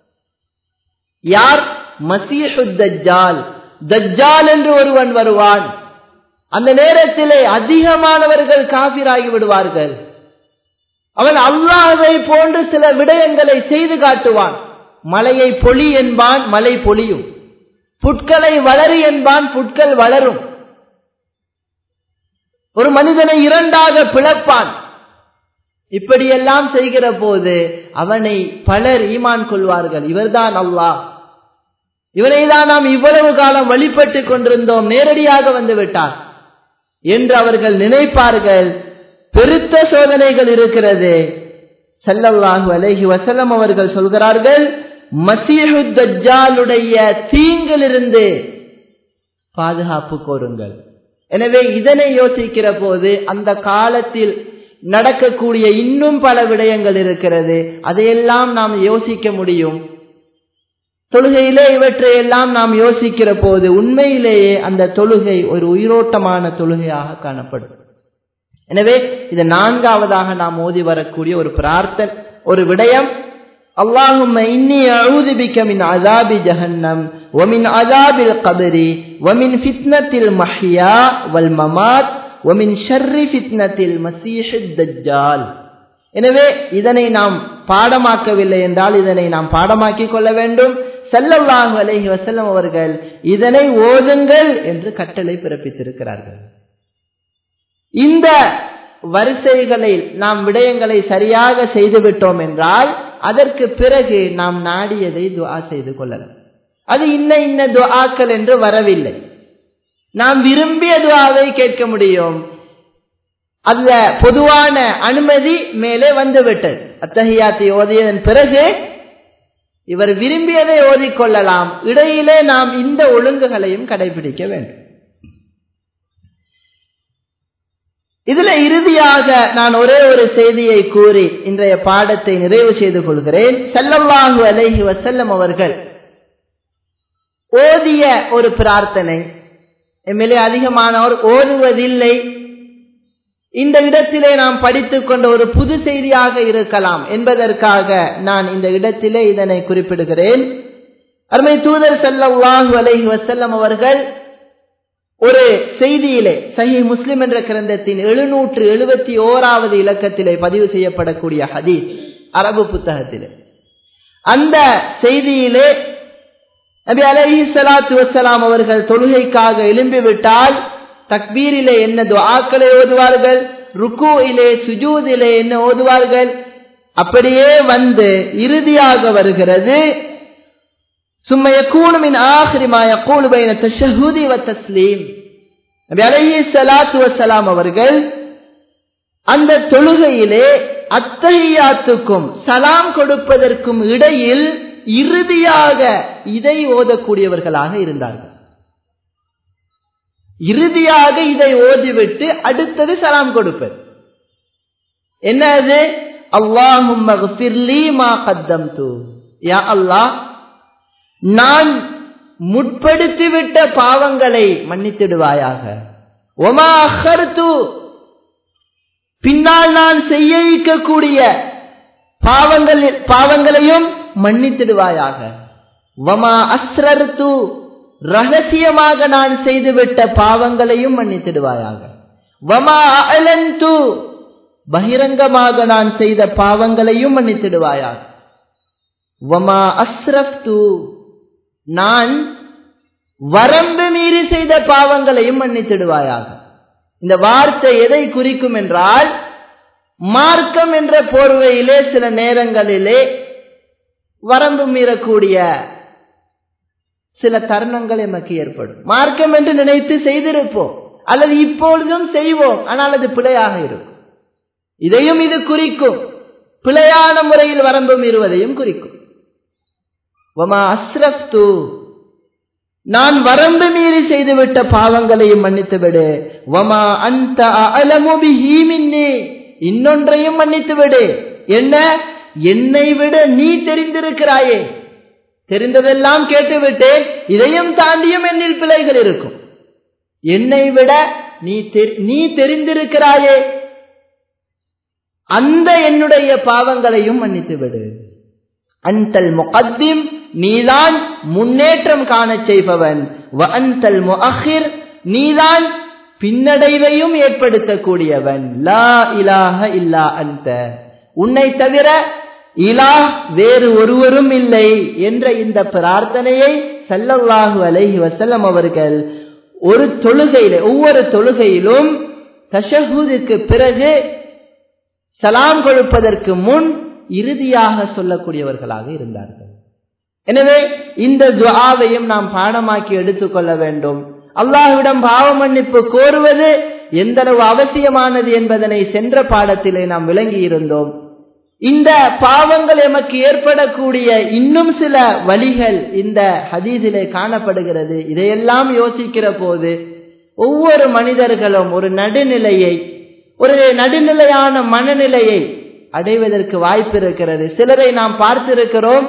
யார் மசீஹு தஜ்ஜால் தஜ்ஜால் என்று ஒருவன் வருவான் அந்த நேரத்திலே அதிகமானவர்கள் காபிராகி விடுவார்கள் அவன் அல்லாஹை போன்று சில விடயங்களை செய்து காட்டுவான் மலையை பொலி என்பான் மலை பொலியும் புட்களை வளரு என்பான் புட்கள் வளரும் ஒரு மனிதனை இரண்டாக பிளப்பான் இப்படியெல்லாம் செய்கிற போது அவனை பலர் ஈமான் கொள்வார்கள் இவர்தான் அல்லாஹ் இவனை தான் நாம் இவ்வளவு காலம் வழிபட்டு கொண்டிருந்தோம் நேரடியாக வந்து விட்டார் என்று அவர்கள் நினைப்பார்கள் பெருத்த சோதனைகள் இருக்கிறது செல்லல்லாஹு அலைஹி வசலம் அவர்கள் சொல்கிறார்கள் மசீஹு தஜ்ஜாலுடைய தீங்கிலிருந்து பாதுகாப்பு கோருங்கள் எனவே இதனை யோசிக்கிற போது அந்த காலத்தில் நடக்கக்கூடிய இன்னும் பல விடயங்கள் இருக்கிறது அதையெல்லாம் நாம் யோசிக்க முடியும் தொழுகையிலே இவற்றை எல்லாம் நாம் யோசிக்கிற போது உண்மையிலேயே அந்த தொழுகை ஒரு உயிரோட்டமான தொழுகையாக காணப்படும் எனவே இது நான்காவதாக நாம் ஓதி வரக்கூடிய ஒரு பிரார்த்தன் ஒரு விடயம் اللهم إني أعوذ بك من عذاب جهنم ومن عذاب القبر ومن فتنة المحيا والممات ومن شر فتنة المسيح الدجال எனவே இதனை நாம் பாடமாக்கவில்லை என்றால் இதனை நாம் பாடமாக்கிக் கொள்ள வேண்டும் செல்லல்லாஹு அலைஹி வசல்லம் அவர்கள் இதனை ஓதுங்கள் என்று கட்டளை பிறப்பித்திருக்கிறார்கள் இந்த வரிசைகளை நாம் விடயங்களை சரியாக செய்துவிட்டோம் என்றால் அதற்கு பிறகு நாம் நாடியதை துஆ செய்து கொள்ளலாம் அது இன்ன இன்ன துஆக்கள் என்று வரவில்லை நாம் விரும்பிய துஆவை கேட்க முடியும் அந்த பொதுவான அனுமதி மேலே வந்துவிட்டது அத்தகையாத்தை ஓதியதன் பிறகு இவர் விரும்பியதை ஓதிக்கொள்ளலாம் இடையிலே நாம் இந்த ஒழுங்குகளையும் கடைபிடிக்க வேண்டும் இதுல இறுதியாக நான் ஒரே ஒரு செய்தியை கூறி இன்றைய பாடத்தை நிறைவு செய்து கொள்கிறேன் செல்லல்லாஹு அலைஹி வசல்லம் அவர்கள் ஓதிய ஒரு பிரார்த்தனை எம்எல்ஏ அதிகமானவர் ஓதுவதில்லை இந்த இடத்திலே நாம் படித்துக் கொண்ட ஒரு புது செய்தியாக இருக்கலாம் என்பதற்காக நான் இந்த இடத்திலே இதனை குறிப்பிடுகிறேன் அருமை தூதர் செல்லல்லாஹு அலைஹி வசல்லம் அவர்கள் ஒரு செய்தியிலே சஹி முஸ்லிம் என்ற கிரந்தத்தின் எழுநூற்று எழுபத்தி ஓராவது இலக்கத்திலே பதிவு செய்யப்படக்கூடிய ஹதீஸ் அரபு புத்தகத்திலே அந்த செய்தியிலே நபி அலஹி சலாத்து வசலாம் அவர்கள் தொழுகைக்காக எழும்பிவிட்டால் தக்பீரிலே என்ன துவாக்களை ஓதுவார்கள் ருக்குயிலே சுஜூதிலே என்ன ஓதுவார்கள் அப்படியே வந்து இறுதியாக வருகிறது ثم يكون من آخر ما يقول بين التشهد والتسليم நபி அலைஹி ஸலாத்து வஸலாம் அவர்கள் அந்த தொழுகையிலே அத்தஹியாத்துக்கும் சலாம் கொடுப்பதற்கும் இடையில் இறுதியாக இதை ஓதக்கூடியவர்களாக இருந்தார்கள் இறுதியாக இதை ஓதிவிட்டு அடுத்தது சலாம் கொடுப்பது என்னது அல்லாஹும் மா கத்தம்து யா அல்லாஹ் நான் முற்படுத்திவிட்ட பாவங்களை மன்னித்திடுவாயாக ஒமா அஹர்து பின்னால் நான் செய்ய வைக்கக்கூடிய பாவங்கள் பாவங்களையும் மன்னித்திடுவாயாக வமா அஸ்ரர்து ரகசியமாக நான் செய்துவிட்ட பாவங்களையும் மன்னித்திடுவாயாக வமா அலந்து பகிரங்கமாக நான் செய்த பாவங்களையும் மன்னித்திடுவாயாக வமா அஸ்ரப்து நான் வரம்பு மீறி செய்த பாவங்களையும் மன்னித்திடுவாயாக இந்த வார்த்தை எதை குறிக்கும் என்றால் மார்க்கம் என்ற போர்வையிலே சில நேரங்களிலே வரம்பு மீறக்கூடிய சில தருணங்கள் எமக்கு ஏற்படும் மார்க்கம் என்று நினைத்து செய்திருப்போம் அல்லது இப்பொழுதும் செய்வோம் ஆனால் அது பிழையாக இருக்கும் இதையும் இது குறிக்கும் பிழையான முறையில் வரம்பு மீறுவதையும் குறிக்கும் வமா அஸ்ரப்து நான் வரம்பு மீறி செய்துவிட்ட பாவங்களையும் மன்னித்து விடு வமா அந்த அலமுபிஹீமின்னே இன்னொன்றையும் மன்னித்து விடு என்ன என்னை விட நீ தெரிந்திருக்கிறாயே தெரிந்ததெல்லாம் கேட்டுவிட்டேன் இதையும் தாண்டியும் என்னில் பிழைகள் இருக்கும் என்னை விட நீ நீ தெரிந்திருக்கிறாயே அந்த என்னுடைய பாவங்களையும் மன்னித்து விடு அந்தல் முகத்திம் நீதான் முன்னேற்றம் காண செய்பவன் அந்தல் முஅஹிர் நீதான் பின்னடைவையும் ஏற்படுத்தக்கூடியவன் லா இலாஹ இல்லா அந்த உன்னை தவிர இலா வேறு ஒருவரும் இல்லை என்ற இந்த பிரார்த்தனையை சல்லல்லாஹு அலைஹி வசல்லம் அவர்கள் ஒரு தொழுகையில ஒவ்வொரு தொழுகையிலும் தஷஹூதுக்கு பிறகு சலாம் கொடுப்பதற்கு முன் இறுதியாக சொல்லக்கூடியவர்களாக இருந்தார்கள் எனவே இந்த துவாவையும் நாம் பாடமாக்கி எடுத்துக்கொள்ள வேண்டும் அல்லாஹ்விடம் பாவ மன்னிப்பு கோருவது எந்த அளவு அவசியமானது என்பதனை சென்ற பாடத்திலே நாம் விளங்கி இருந்தோம் இந்த பாவங்கள் எமக்கு ஏற்படக்கூடிய இன்னும் சில வழிகள் இந்த ஹதீஸிலே காணப்படுகிறது இதையெல்லாம் யோசிக்கிற போது ஒவ்வொரு மனிதர்களும் ஒரு நடுநிலையை ஒரு நடுநிலையான மனநிலையை அடைவதற்கு வாய்ப்பு இருக்கிறது சிலரை நாம் பார்த்திருக்கிறோம்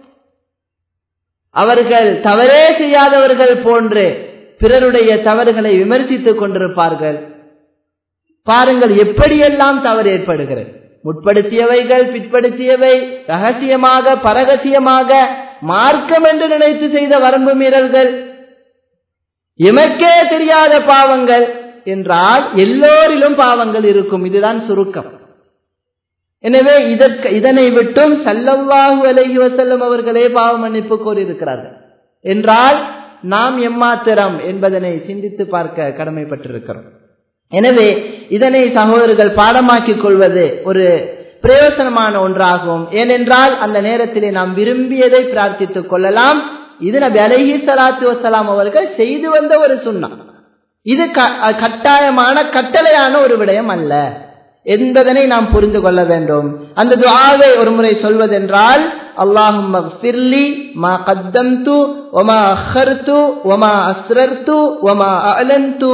அவர்கள் தவறே செய்யாதவர்கள் போன்று பிறருடைய தவறுகளை விமர்சித்துக் கொண்டிருப்பார்கள் பாருங்கள் எப்படியெல்லாம் தவறு ஏற்படுகிறது முற்படுத்தியவைகள் பிற்படுத்தியவை ரகசியமாக பரகசியமாக மார்க்கம் என்று நினைத்து செய்த வரம்பு மீறல்கள் எமக்கே தெரியாத பாவங்கள் என்றால் எல்லோரிலும் பாவங்கள் இருக்கும் இதுதான் சுருக்கம் எனவே இதற்கு இதனை விட்டும் சல்லல்லாஹு அலைஹி வசல்லம் அவர்களே பாவ மன்னிப்பு கோரியிருக்கிறார்கள் என்றால் நாம் எம்மாத்திரம் என்பதனை சிந்தித்து பார்க்க கடமைப்பட்டிருக்கிறோம் எனவே இதனை சகோதரர்கள் பாடமாக்கிக் கொள்வது ஒரு பிரயோசனமான ஒன்றாகும் ஏனென்றால் அந்த நேரத்திலே நாம் விரும்பியதை பிரார்த்தித்துக் கொள்ளலாம் இது நபி அலஹி சலாத்து வசலாம் அவர்கள் செய்து வந்த ஒரு சுண்ணா இது கட்டாயமான கட்டளையான ஒரு விடயம் அல்ல என்பதனை நாம் புரிந்து கொள்ள வேண்டும் அந்த துஆவை ஒரு முறை சொல்வதென்றால் அல்லாஹும் மக்ஃபிர்லி மா கத்தம்து வமா அஹர்து வமா அஸ்ரர்து வமா அலன்து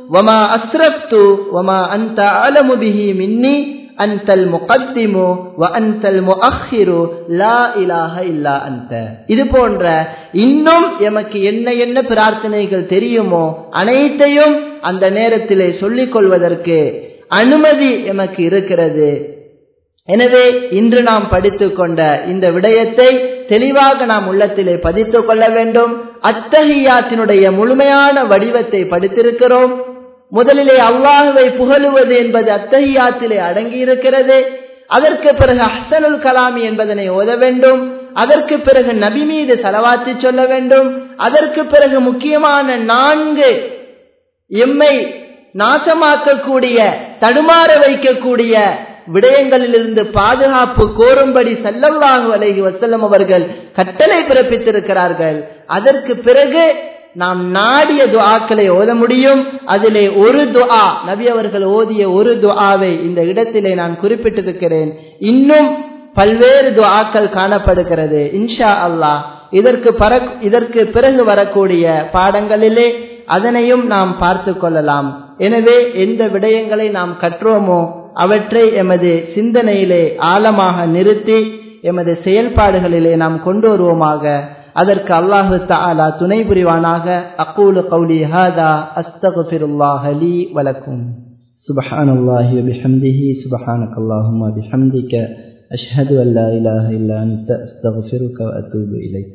வமா அஸ்ரப்து வமா அன்த அலமு பிஹி மின்னி அன்தல் முகத்திமு வ அன்தல் முஅஹிரு லா இலாஹ இல்லா அன்த இது போன்ற இன்னும் எமக்கு என்ன என்ன பிரார்த்தனைகள் தெரியுமோ அனைத்தையும் அந்த நேரத்திலே சொல்லிக் கொள்வதற்கு அனுமதி எமக்கு இருக்கிறது எனவே இன்று நாம் படித்துக் கொண்ட இந்த விடயத்தை தெளிவாக நாம் உள்ளத்திலே பதித்துக் கொள்ள வேண்டும் அத்தகையாத்தினுடைய முழுமையான வடிவத்தை படித்திருக்கிறோம் முதலிலே அல்லாஹுவை புகழுவது என்பது அத்தகையாத்திலே அடங்கி இருக்கிறது அதற்கு பிறகு அஹ்சனுல் கலாமி என்பதனை ஓத வேண்டும் அதற்கு பிறகு நபி மீது செலவாத்தி சொல்ல வேண்டும் அதற்கு பிறகு முக்கியமான நான்கு எம்மை நாசமாக்கக்கூடிய தடுமாற வைக்கக்கூடிய விடயங்களிலிருந்து பாதுகாப்பு கோரும்படி செல்லல்லாஹு அலைஹி வசல்லம் அவர்கள் கட்டளை பிறப்பித்திருக்கிறார்கள் அதற்கு பிறகு நாம் நாடிய துஆக்களை ஓத முடியும் அதிலே ஒரு துஆ நபி அவர்கள் ஓதிய ஒரு துஆவை இந்த இடத்திலே நான் குறிப்பிட்டிருக்கிறேன் இன்னும் பல்வேறு துஆக்கள் காணப்படுகிறது இன்ஷா அல்லாஹ் இதற்கு பர இதற்கு பிறகு வரக்கூடிய பாடங்களிலே அதனையும் நாம் பார்த்து கொள்ளலாம் எனவே எந்த விடயங்களை நாம் கற்றோமோ அவற்றை எமது சிந்தனையிலே ஆழமாக நிறுத்தி எமது செயல்பாடுகளிலே நாம் கொண்டு வருவோமாக அதற்கு அல்லாஹு தஆலா துணை புரிவானாக அக்கூலு கௌலி ஹாதா அஸ்தகுஃபிருல்லாஹ லீ வலக்கும் சுபஹானல்லாஹி வபிஹம்திஹி சுபஹானக்கல்லாஹும்ம பிஹம்திக அஷ்ஹது அன் லா இலாஹ இல்லா அன்த அஸ்தகுஃபிருக வ அத்தூபு இலைக்